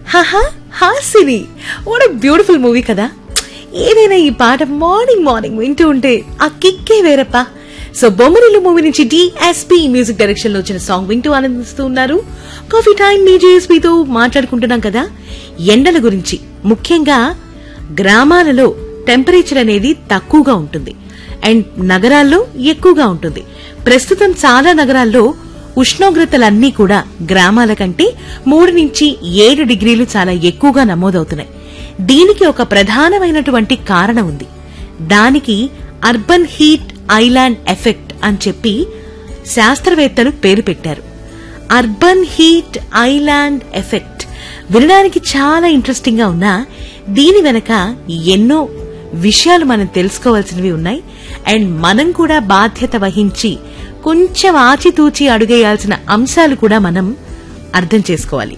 haha Hasini what beautiful movie కదా ఏదైనా ఈ పాట మార్నింగ్ మార్నింగ్ వింటూ ఉంటే ఆ కిక్కే వేరప్ప సో బొమ్మరిల్లు మూవీ నుంచి డిఎస్పి మ్యూజిక్ డైరెక్షన్ లో వచ్చిన సాంగ్ వింటూ ఆనందిస్తూ ఉన్నారు కాఫీ టైం మీ జేఎస్పీతో మాట్లాడుకుంటున్నాం కదా ఎండల గురించి ముఖ్యంగా గ్రామాలలో టెంపరేచర్ అనేది తక్కువగా ఉంటుంది అండ్ నగరాల్లో ఎక్కువగా ఉంటుంది ప్రస్తుతం చాలా నగరాల్లో ఉష్ణోగ్రతలన్నీ కూడా గ్రామాల కంటే మూడు నుంచి ఏడు డిగ్రీలు చాలా ఎక్కువగా నమోదవుతున్నాయి దీనికి ఒక ప్రధానమైనటువంటి కారణం ఉంది దానికి అర్బన్ హీట్ ఐలాండ్ ఎఫెక్ట్ అని చెప్పి శాస్త్రవేత్తలు పేరు పెట్టారు అర్బన్ హీట్ ఐలాండ్ ఎఫెక్ట్ వినడానికి చాలా ఇంట్రెస్టింగ్ గా ఉన్నా దీని వెనక ఎన్నో విషయాలు మనం తెలుసుకోవాల్సినవి ఉన్నాయి అండ్ మనం కూడా బాధ్యత వహించి కొంచెం ఆచితూచి అడుగేయాల్సిన అంశాలు కూడా మనం అర్థం చేసుకోవాలి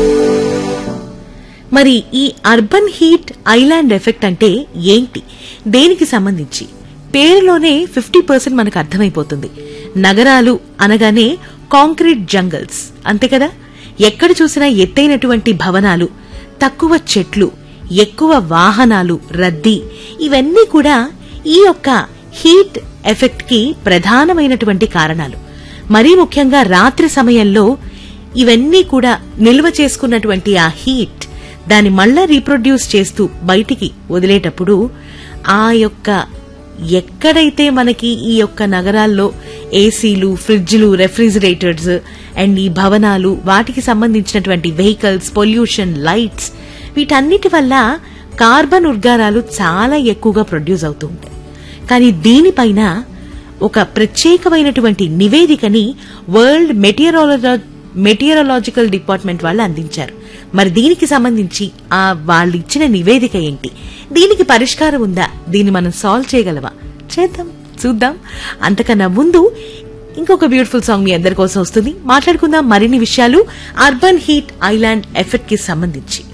మరి ఈ అర్బన్ హీట్ ఐలాండ్ ఎఫెక్ట్ అంటే ఏంటి దేనికి సంబంధించి పేరులోనే ఫిఫ్టీ పర్సెంట్ మనకు అర్థమైపోతుంది నగరాలు అనగానే కాంక్రీట్ జంగల్స్ అంతే కదా ఎక్కడ చూసినా ఎత్తైనటువంటి భవనాలు తక్కువ చెట్లు ఎక్కువ వాహనాలు రద్దీ ఇవన్నీ కూడా ఈ యొక్క హీట్ ఎఫెక్ట్ కి ప్రధానమైనటువంటి కారణాలు మరీ ముఖ్యంగా రాత్రి సమయంలో ఇవన్నీ కూడా నిల్వ చేసుకున్నటువంటి ఆ హీట్ దాన్ని మళ్ళా రీప్రొడ్యూస్ చేస్తూ బయటికి వదిలేటప్పుడు ఆ యొక్క ఎక్కడైతే మనకి ఈ యొక్క నగరాల్లో ఏసీలు ఫ్రిడ్జ్లు రెఫ్రిజిరేటర్స్ అండ్ ఈ భవనాలు వాటికి సంబంధించినటువంటి వెహికల్స్ పొల్యూషన్ లైట్స్ వీటన్నిటి వల్ల కార్బన్ ఉద్గారాలు చాలా ఎక్కువగా ప్రొడ్యూస్ అవుతూ ఉంటాయి కానీ దీనిపైన ఒక ప్రత్యేకమైనటువంటి నివేదికని వరల్డ్ మెటీరియలాజీ మెటీరియలాజికల్ డిపార్ట్మెంట్ వాళ్ళు అందించారు మరి దీనికి సంబంధించి ఆ వాళ్ళు ఇచ్చిన నివేదిక ఏంటి దీనికి పరిష్కారం ఉందా దీన్ని మనం సాల్వ్ చేయగలవా చేద్దాం చూద్దాం అంతకన్నా ముందు ఇంకొక బ్యూటిఫుల్ సాంగ్ మీ అందరి కోసం వస్తుంది మాట్లాడుకుందాం మరిన్ని విషయాలు అర్బన్ హీట్ ఐలాండ్ ఎఫెక్ట్ కి సంబంధించి